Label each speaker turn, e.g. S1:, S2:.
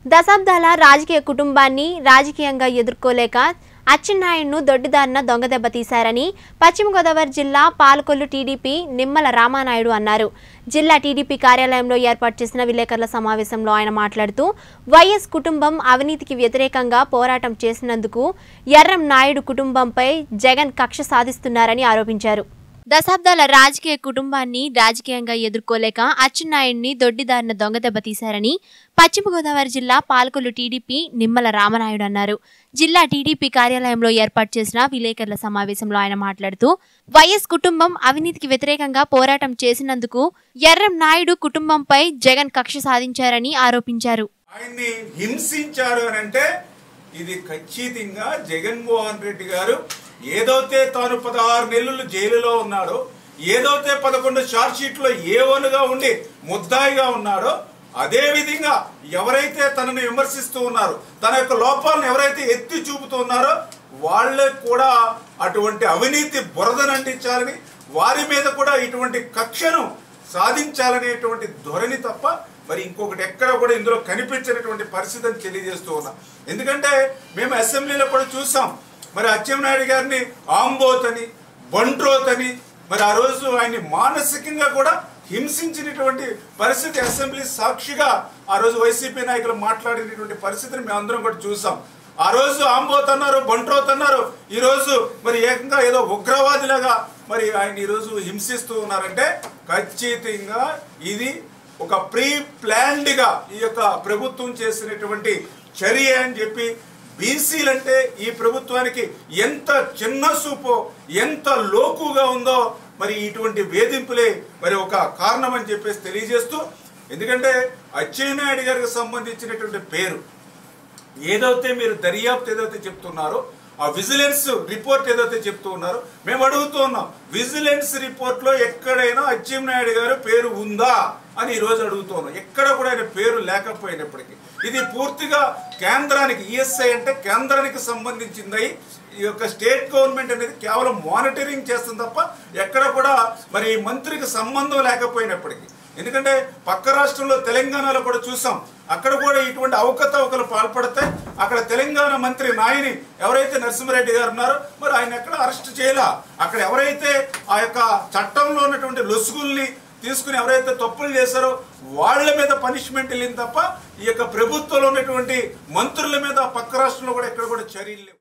S1: దశాబ్దాల రాజకీయ కుటుంబాన్ని రాజకీయంగా ఎదుర్కోలేక అచ్చెన్నాయుడును దొడ్డిదారిన దొంగదెబ్బ తీశారని పశ్చిమ గోదావరి జిల్లా పాలకొల్లు టీడీపీ నిమ్మల రామానాయుడు అన్నారు జిల్లా టీడీపీ కార్యాలయంలో ఏర్పాటు చేసిన విలేకరుల సమావేశంలో ఆయన మాట్లాడుతూ వైఎస్ కుటుంబం అవినీతికి వ్యతిరేకంగా పోరాటం చేసినందుకు ఎర్రం నాయుడు కుటుంబంపై జగన్ కక్ష సాధిస్తున్నారని ఆరోపించారు దశాబ్దాల రాజకీయ కుటుంబాన్ని రాజకీయంగా ఎదుర్కోలేక అచ్చెన్నాయుడిని దొడ్డిదారిన దొంగదెబ్బ తీశారని పశ్చిమ గోదావరి జిల్లా పాలకొల్లు టీడీపీ నిమ్మల రామనాయుడు అన్నారు జిల్లా టీడీపీ కార్యాలయంలో ఏర్పాటు చేసిన విలేకరుల సమావేశంలో ఆయన మాట్లాడుతూ వైఎస్ కుటుంబం అవినీతికి వ్యతిరేకంగా పోరాటం చేసినందుకు ఎర్రం నాయుడు కుటుంబంపై జగన్ కక్ష సాధించారని ఆరోపించారు
S2: ఆయన్ని హింసించారు అని అంటే ఇది ఖచ్చితంగా జగన్మోహన్ రెడ్డి గారు ఏదైతే తాను పదహారు నెలలు జైలులో ఉన్నాడో ఏదైతే పదకొండు షార్ట్ షీట్లో ఏవోలుగా ఉండి ముద్దాయిగా ఉన్నాడో అదే విధంగా ఎవరైతే తనని విమర్శిస్తూ ఉన్నారో తన యొక్క లోపాలను ఎవరైతే ఎత్తి చూపుతూ ఉన్నారో వాళ్ళకు కూడా అటువంటి అవినీతి బురదనంటించాలని వారి మీద కూడా ఇటువంటి కక్షను సాధించాలనేటువంటి ధోరణి తప్ప మరి ఇంకొకటి ఎక్కడ కూడా ఇందులో కనిపించినటువంటి పరిస్థితిని తెలియజేస్తూ ఉన్నాం ఎందుకంటే మేము అసెంబ్లీలో కూడా చూసాం మరి అచ్చెన్నాయుడు గారిని ఆంబోత్ అని బంట్రోత్ అని మరి ఆ రోజు ఆయన్ని మానసికంగా కూడా హింసించినటువంటి పరిస్థితి అసెంబ్లీ సాక్షిగా ఆ రోజు వైసీపీ నాయకులు మాట్లాడినటువంటి పరిస్థితిని మేము అందరం కూడా చూసాం ఆ రోజు ఆంబోత్ అన్నారు బంట్రోత్ అన్నారు ఈ రోజు మరి ఏకంగా ఏదో ఉగ్రవాదిలాగా మరి ఆయన ఈ రోజు హింసిస్తూ ఉన్నారంటే ఖచ్చితంగా ఇది ఒక ప్రీ ప్లాన్డ్ గా ఈ యొక్క ప్రభుత్వం చేసినటువంటి చర్య అని చెప్పి బీసీలంటే ఈ ప్రభుత్వానికి ఎంత చిన్న సూపో ఎంత లోకుగా ఉందో మరి ఇటువంటి వేధింపులే మరి ఒక కారణం అని చెప్పేసి తెలియజేస్తూ ఎందుకంటే అచ్చెన్నాయుడు గారికి సంబంధించినటువంటి పేరు ఏదైతే మీరు దర్యాప్తు ఏదైతే చెప్తున్నారో ఆ విజిలెన్స్ రిపోర్ట్ ఏదైతే చెప్తూ ఉన్నారో మేము అడుగుతూ ఉన్నాం విజిలెన్స్ రిపోర్ట్ లో ఎక్కడైనా అచ్చెన్నాయుడు గారు పేరు ఉందా అని ఈ రోజు అడుగుతూ ఉన్నాం ఎక్కడ కూడా ఆయన పేరు లేకపోయినప్పటికీ ఇది పూర్తిగా కేంద్రానికి ఈఎస్ఐ అంటే కేంద్రానికి సంబంధించింది ఈ యొక్క స్టేట్ గవర్నమెంట్ అనేది కేవలం మానిటరింగ్ చేస్తుంది తప్ప ఎక్కడ కూడా మరి ఈ మంత్రికి సంబంధం లేకపోయినప్పటికీ ఎందుకంటే పక్క రాష్ట్రంలో తెలంగాణలో కూడా చూసాం అక్కడ కూడా ఇటువంటి అవకతవకలు పాల్పడితే అక్కడ తెలంగాణ మంత్రి నాయని ఎవరైతే నరసింహారెడ్డి గారు ఉన్నారో మరి ఆయన ఎక్కడ అరెస్ట్ చేయలా అక్కడ ఎవరైతే ఆ యొక్క చట్టంలో ఉన్నటువంటి లొసుగుల్ని తీసుకుని ఎవరైతే తప్పులు చేశారో వాళ్ళ మీద పనిష్మెంట్ వెళ్ళింది తప్ప ఈ యొక్క ప్రభుత్వంలో ఉన్నటువంటి మంత్రుల మీద పక్క రాష్ట్రంలో కూడా ఎక్కడ కూడా చర్యలు లేవు